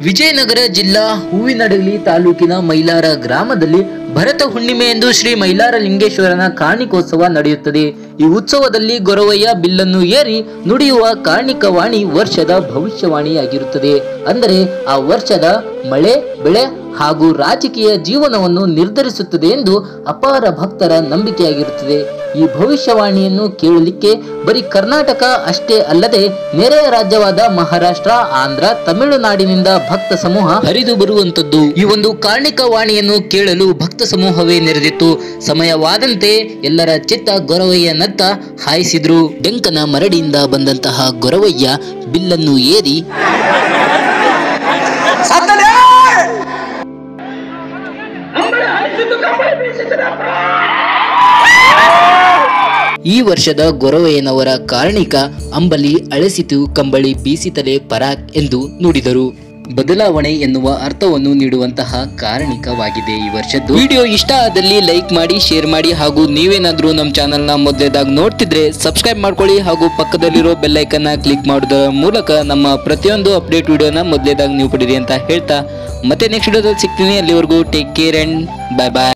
ವಿಜಯನಗರ ಜಿಲ್ಲಾ ಹೂವಿನಡಗಲಿ ತಾಲೂಕಿನ ಮೈಲಾರ ಗ್ರಾಮದಲ್ಲಿ ಭರತ ಹುಣ್ಣಿಮೆ ಎಂದು ಶ್ರೀ ಮೈಲಾರ ಲಿಂಗೇಶ್ವರನ ಕಾರ್ಣಿಕೋತ್ಸವ ನಡೆಯುತ್ತದೆ ಈ ಉತ್ಸವದಲ್ಲಿ ಗೊರವಯ್ಯ ಬಿಲ್ಲನ್ನು ಏರಿ ನುಡಿಯುವ ಕಾರ್ಣಿಕವಾಣಿ ವರ್ಷದ ಭವಿಷ್ಯವಾಣಿಯಾಗಿರುತ್ತದೆ ಅಂದರೆ ಆ ವರ್ಷದ ಮಳೆ ಬೆಳೆ ಹಾಗೂ ರಾಜಕೀಯ ಜೀವನವನ್ನು ನಿರ್ಧರಿಸುತ್ತದೆ ಎಂದು ಅಪಾರ ಭಕ್ತರ ನಂಬಿಕೆಯಾಗಿರುತ್ತದೆ ಈ ಭವಿಷ್ಯವಾಣಿಯನ್ನು ಕೇಳಲಿಕ್ಕೆ ಬರೀ ಕರ್ನಾಟಕ ಅಷ್ಟೇ ಅಲ್ಲದೆ ನೆರೆಯ ರಾಜ್ಯವಾದ ಮಹಾರಾಷ್ಟ್ರ ಆಂಧ್ರ ತಮಿಳುನಾಡಿನಿಂದ ಭಕ್ತ ಸಮೂಹ ಹರಿದು ಬರುವಂತದ್ದು ಈ ಒಂದು ಕಾರ್ಣಿಕ ವಾಣಿಯನ್ನು ಕೇಳಲು ಭಕ್ತ ಸಮೂಹವೇ ನೆರೆದಿತ್ತು ಸಮಯವಾದಂತೆ ಎಲ್ಲರ ಚಿತ್ತ ಗೊರವಯ್ಯನತ್ತ ಹಾಯಿಸಿದ್ರು ಡೆಂಕನ ಮರಡಿಯಿಂದ ಬಂದಂತಹ ಗೊರವಯ್ಯ ಬಿಲ್ಲನ್ನು ಏರಿ ಈ ವರ್ಷದ ಗೊರವಯ್ಯನವರ ಕಾರಣಿಕ ಅಂಬಲಿ ಅಳಸಿತು ಕಂಬಳಿ ಬೀಸಿತಲೆ ಪರಾಕ್ ಎಂದು ನುಡಿದರು ಬದಲಾವಣೆ ಎನ್ನುವ ಅರ್ಥವನ್ನು ನೀಡುವಂತಹ ಕಾರಣಿಕವಾಗಿದೆ ಈ ವರ್ಷದ್ದು ವಿಡಿಯೋ ಇಷ್ಟ ಆದಲ್ಲಿ ಲೈಕ್ ಮಾಡಿ ಶೇರ್ ಮಾಡಿ ಹಾಗೂ ನೀವೇನಾದ್ರೂ ನಮ್ಮ ಚಾನೆಲ್ನ ಮೊದಲೇದಾಗಿ ನೋಡ್ತಿದ್ರೆ ಸಬ್ಸ್ಕ್ರೈಬ್ ಮಾಡ್ಕೊಳ್ಳಿ ಹಾಗೂ ಪಕ್ಕದಲ್ಲಿರೋ ಬೆಲ್ಲೈಕನ್ನ ಕ್ಲಿಕ್ ಮಾಡೋದರ ಮೂಲಕ ನಮ್ಮ ಪ್ರತಿಯೊಂದು ಅಪ್ಡೇಟ್ ವಿಡಿಯೋನ ಮೊದಲೇದಾಗಿ ನೀವು ಪಡೀರಿ ಅಂತ ಹೇಳ್ತಾ ಮತ್ತೆ ನೆಕ್ಸ್ಟ್ ವಿಡಿಯೋದಲ್ಲಿ ಸಿಗ್ತೀನಿ ಅಲ್ಲಿವರೆಗೂ take care and bye bye